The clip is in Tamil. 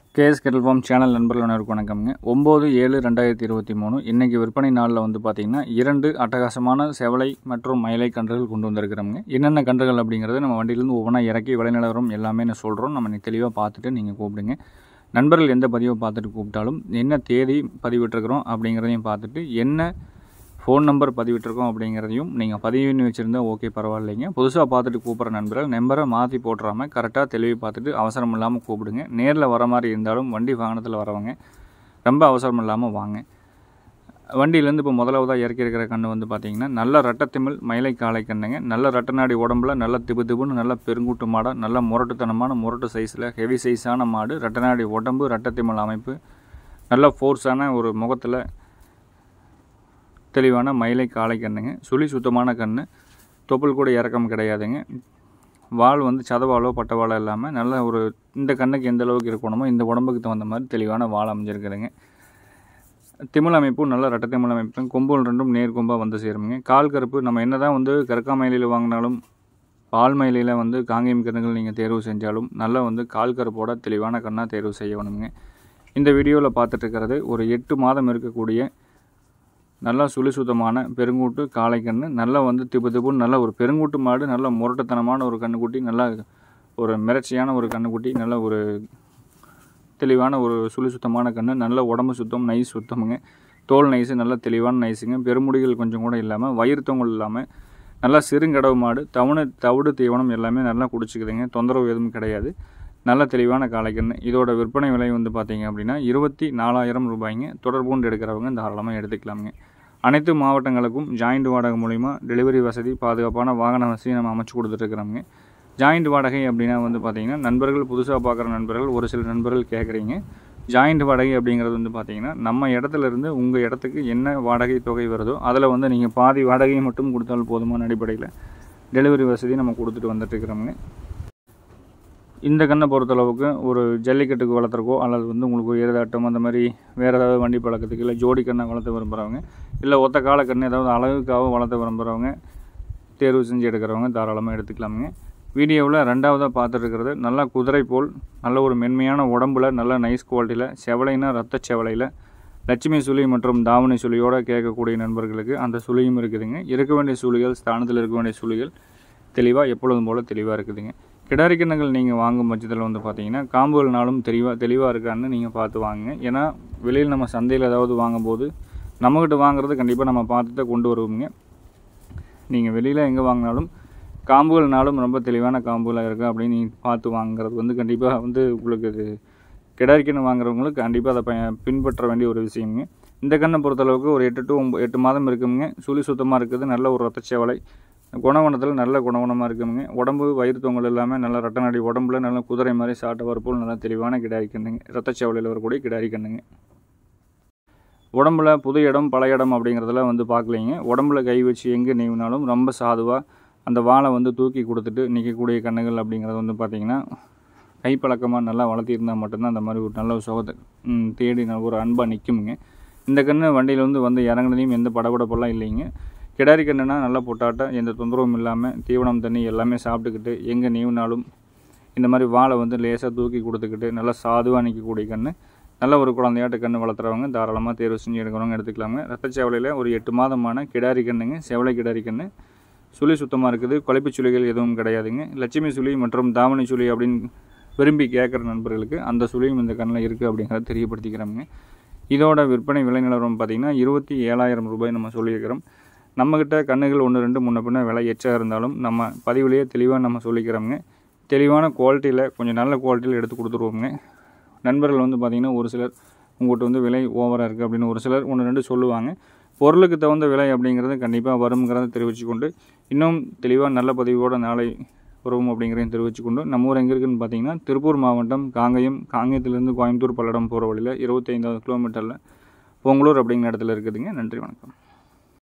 கேஎஸ் கெட்டல் ஃபார்ம் சேனல் நண்பர்கள் அனைவருக்கும் வணக்கம்ங்க ஒம்பது ஏழு ரெண்டாயிரத்தி இருபத்தி மூணு இன்றைக்கி விற்பனை நாளில் வந்து பார்த்திங்கன்னா இரண்டு அட்டகாசமான செவலை மற்றும் மயிலை கன்றுகள் கொண்டு வந்திருக்கிறோங்க என்னென்ன கன்றுகள் அப்படிங்கிறது நம்ம வண்டியிலேருந்து ஒவ்வொன்றா இறக்கி விலை நிலவரம் எல்லாமே நான் சொல்கிறோம் நம்ம இன்னைக்கு தெளிவாக பார்த்துட்டு நீங்கள் கூப்பிடுங்க நண்பர்கள் எந்த பதிவை பார்த்துட்டு கூப்பிட்டாலும் என்ன தேதி பதிவிட்டிருக்கிறோம் அப்படிங்கிறதையும் பார்த்துட்டு என்ன ஃபோன் நம்பர் பதிவிட்டிருக்கோம் அப்படிங்கிறதையும் நீங்கள் பதிவுன்னு வச்சுருந்தா ஓகே பரவாயில்லைங்க புதுசாக பார்த்துட்டு கூப்பிட்ற நண்பர்கள் நம்பரை மாற்றி போட்டுறாமல் கரெக்டாக தெளிவு பார்த்துட்டு அவசரம் இல்லாமல் கூப்பிடுங்க நேரில் வர மாதிரி இருந்தாலும் வண்டி வாகனத்தில் வரவங்க ரொம்ப அவசரம் இல்லாமல் வாங்க வண்டியிலேருந்து இப்போ முதலாவதாக இறக்கி இருக்கிற கன்று வந்து பார்த்தீங்கன்னா நல்ல ரெட்டத்திமிழ் மயிலை காளை கண்ணுங்க நல்ல ரெட்டநாடி உடம்புல நல்ல திபு திபுன்னு நல்ல பெருங்கூட்டு மாடாக நல்ல முரட்டுத்தனமான முரட்டு சைஸில் ஹெவி சைஸான மாடு ரெட்டநாடி உடம்பு ரெட்டத்திமிழ் அமைப்பு நல்ல ஃபோர்ஸான ஒரு முகத்தில் தெளிவான மயிலை காளை கண்ணுங்க சுழி சுத்தமான கன்று தொப்புள் கூட இறக்கம் கிடையாதுங்க வால் வந்து சதவாலோ பட்டவாலோ இல்லாமல் நல்ல ஒரு இந்த கண்ணுக்கு எந்த அளவுக்கு இருக்கணுமோ இந்த உடம்புக்கு தகுந்த மாதிரி தெளிவான வால் அமைஞ்சிருக்குதுங்க திமிழ் அமைப்பும் நல்ல ரெட்ட திமிழ் அமைப்பு கொம்புகள் ரெண்டும் நேர்கொம்பாக வந்து சேருங்க கால் கருப்பு நம்ம என்ன தான் வந்து கற்கா மயிலையில் வாங்கினாலும் பால் மயிலையில் வந்து காங்கேயம் கண்ணுகள் நீங்கள் தேர்வு செஞ்சாலும் நல்லா வந்து கால் கருப்போட தெளிவான கண்ணாக தேர்வு செய்யணுங்க இந்த வீடியோவில் பார்த்துட்டு இருக்கிறது ஒரு எட்டு மாதம் இருக்கக்கூடிய நல்லா சுழி சுத்தமான பெருங்கூட்டு காளை கன்று நல்லா வந்து திப்பு திப்புன்னு நல்ல ஒரு பெருங்கூட்டு மாடு நல்ல முரட்டுத்தனமான ஒரு கண்ணுக்குட்டி நல்லா ஒரு மிரட்சியான ஒரு கண்ணுக்குட்டி நல்ல ஒரு தெளிவான ஒரு சுழி சுத்தமான கன்று நல்ல உடம்பு சுத்தம் நைஸ் சுத்தமுங்க தோல் நைஸு நல்ல தெளிவான நைஸுங்க பெருமுடிகள் கொஞ்சம் கூட இல்லாமல் வயிறு தொங்கல் இல்லாமல் நல்லா சிறுங்கடவு மாடு தவணு தவிடு தீவனம் எல்லாமே நல்லா குடிச்சிக்குதுங்க தொந்தரவு எதுவும் கிடையாது நல்ல தெளிவான காளைக்கன்று இதோட விற்பனை விலை வந்து பார்த்தீங்க அப்படின்னா இருபத்தி நாலாயிரம் ரூபாய்ங்க தொடர்புண்டு எடுக்கிறவங்க தாராளமாக எடுத்துக்கலாமுங்க அனைத்து மாவட்டங்களுக்கும் ஜாயிண்ட் வாடகை மூலிமா டெலிவரி வசதி பாதுகாப்பான வாகன வசதி நம்ம அமைச்சு கொடுத்துட்ருக்குறோங்க ஜாயிண்ட் வாடகை அப்படின்னா வந்து பார்த்தீங்கன்னா நண்பர்கள் புதுசாக பார்க்குற நண்பர்கள் ஒரு சில நண்பர்கள் கேட்குறீங்க ஜாயிண்ட் வாடகை அப்படிங்கிறது வந்து பார்த்தீங்கன்னா நம்ம இடத்துல இருந்து உங்கள் இடத்துக்கு என்ன வாடகை தொகை வருதோ அதில் வந்து நீங்கள் பாதி வாடகையை மட்டும் கொடுத்தால் போதுமான அடிப்படையில் டெலிவரி வசதி நம்ம கொடுத்துட்டு வந்துட்டுருக்குறோங்க இந்த கண்ணை பொறுத்தளவுக்கு ஒரு ஜல்லிக்கட்டுக்கு வளர்த்துறக்கோ அல்லது வந்து உங்களுக்கு ஏதாட்டம் அந்த மாதிரி வேறு ஏதாவது வண்டி பழக்கத்துக்கு இல்லை ஜோடி கண்ணை வளர்த்த விரும்புகிறவங்க இல்லை ஒத்த கால கண்ணு ஏதாவது அழகுக்காக வளர்த்த விரும்புகிறவங்க தேர்வு செஞ்சு எடுக்கிறவங்க தாராளமாக எடுத்துக்கலாமுங்க வீடியோவில் ரெண்டாவதாக பார்த்துட்டு இருக்கிறது நல்லா குதிரை போல் நல்ல ஒரு மென்மையான உடம்புல நல்ல நைஸ் குவாலிட்டியில் செவலைனா ரத்த செவலையில் லட்சுமி சுழி மற்றும் தாவணி சுழியோடு கேட்கக்கூடிய நண்பர்களுக்கு அந்த சுழியும் இருக்குதுங்க இருக்க வேண்டிய சுழிகள் ஸ்தானத்தில் இருக்க வேண்டிய சுழிகள் தெளிவாக எப்பொழுதும் போல் தெளிவாக இருக்குதுங்க கிடாரி கிண்ணங்கள் நீங்கள் வாங்கும் பட்சத்தில் வந்து பார்த்தீங்கன்னா காம்புகள்னாலும் தெளிவாக தெளிவாக இருக்கான்னு நீங்கள் பார்த்து வாங்குங்க ஏன்னா வெளியில் நம்ம சந்தையில் ஏதாவது வாங்கும்போது நம்மக்கிட்ட வாங்குறது கண்டிப்பாக நம்ம பார்த்து தான் கொண்டு வருவோங்க நீங்கள் வெளியில் எங்கே வாங்கினாலும் காம்புகள்னாலும் ரொம்ப தெளிவான காம்புகளாக இருக்குது அப்படின்னு நீங்கள் பார்த்து வாங்குறது வந்து கண்டிப்பாக வந்து உங்களுக்கு இது கிடாரி கிண்ணம் வாங்குறவங்களுக்கு கண்டிப்பாக அதை ப பின்பற்ற வேண்டிய ஒரு விஷயங்க இந்த கண்ணை பொறுத்தளவுக்கு ஒரு எட்டு டு ஒம்பது எட்டு மாதம் இருக்குங்க சுழி சுத்தமாக இருக்குது நல்ல ஒரு ரத்தச்சேவலை குணகுணத்தில் நல்ல குணகுணமாக இருக்குங்க உடம்பு வயிறு தொங்கல் இல்லாமல் நல்ல ரட்டநாடி உடம்புல நல்ல குதிரை மாதிரி சாட்டை வரப்போல் நல்ல தெளிவான கிடாரி கண்ணுங்க ரத்தச்சேவலையில் வரக்கூடிய கிடாரி கண்ணுங்க உடம்புல புது இடம் பழைய இடம் அப்படிங்கிறதுல வந்து பார்க்கலைங்க உடம்புல கை வச்சு எங்கே நீவினாலும் ரொம்ப சாதுவாக அந்த வாழை வந்து தூக்கி கொடுத்துட்டு நிற்கக்கூடிய கண்ணுகள் அப்படிங்கிறது வந்து பார்த்திங்கன்னா கைப்பழக்கமாக நல்லா வளர்த்திருந்தால் மட்டும்தான் அந்த மாதிரி ஒரு நல்ல ஒரு சுகத்தை தேடி ஒரு அன்பாக நிற்குமுங்க இந்த கன்று வண்டியில் வந்து வந்து இறங்குனதையும் எந்த படபடப்பெல்லாம் இல்லைங்க கிடாரி கண்ணுனா நல்லா பொட்டாட்ட எந்த தொந்தரவும் இல்லாமல் தீவனம் தண்ணி எல்லாமே சாப்பிட்டுக்கிட்டு எங்கே நீவினாலும் இந்த மாதிரி வாழை வந்து லேசாக தூக்கி கொடுத்துக்கிட்டு நல்லா சாதுவாக நிற்கக்கூடிய கன்று நல்ல ஒரு குழந்தையாட்டு கன்று வளர்த்துறவங்க தாராளமாக தேர்வு செஞ்சு எடுக்கிறவங்க எடுத்துக்கலாங்க ரத்தச்சேவலையில் ஒரு எட்டு மாதமான கிடாரி கண்ணுங்க செவலை கிடாரி கன்று சுழி சுத்தமாக இருக்குது கொலைப்பு சுழிகள் எதுவும் கிடையாதுங்க லட்சுமி சுழி மற்றும் தாவணி சுழி அப்படின்னு விரும்பி கேட்குற நண்பர்களுக்கு அந்த சுழியும் இந்த கண்ணில் இருக்குது அப்படிங்கிறத தெரியப்படுத்திக்கிறோங்க இதோட விற்பனை விலை நிலவரம் பார்த்திங்கன்னா இருபத்தி ஏழாயிரம் ரூபாய் நம்ம சொல்லியிருக்கிறோம் நம்மக்கிட்ட கண்ணுகள் ஒன்று ரெண்டு முன்ன பின்ன விலை எச்சா இருந்தாலும் நம்ம பதிவுலேயே தெளிவாக நம்ம சொல்லிக்கிறோங்க தெளிவான குவாலிட்டியில் கொஞ்சம் நல்ல குவாலிட்டியில் எடுத்து கொடுத்துருவோங்க நண்பர்கள் வந்து பார்த்திங்கன்னா ஒரு சிலர் உங்கள்கிட்ட வந்து விலை ஓவராக இருக்குது அப்படின்னு ஒரு சிலர் ஒன்று ரெண்டு சொல்லுவாங்க பொருளுக்கு தகுந்த விலை அப்படிங்கிறது கண்டிப்பாக வருங்கிறத தெரிவித்துக்கொண்டு இன்னும் தெளிவாக நல்ல பதிவோடு நாளை வருவோம் அப்படிங்கிறதையும் தெரிவித்துக்கொண்டு நம்ம ஊர் எங்கே இருக்குதுன்னு பார்த்தீங்கன்னா திருப்பூர் மாவட்டம் காங்கயம் காங்கயத்திலேருந்து கோயம்புத்தூர் பல்லடம் போகிற வழியில் இருபத்தைந்தாவது கிலோமீட்டரில் பொங்கலூர் அப்படிங்கிற இடத்துல இருக்குதுங்க நன்றி வணக்கம்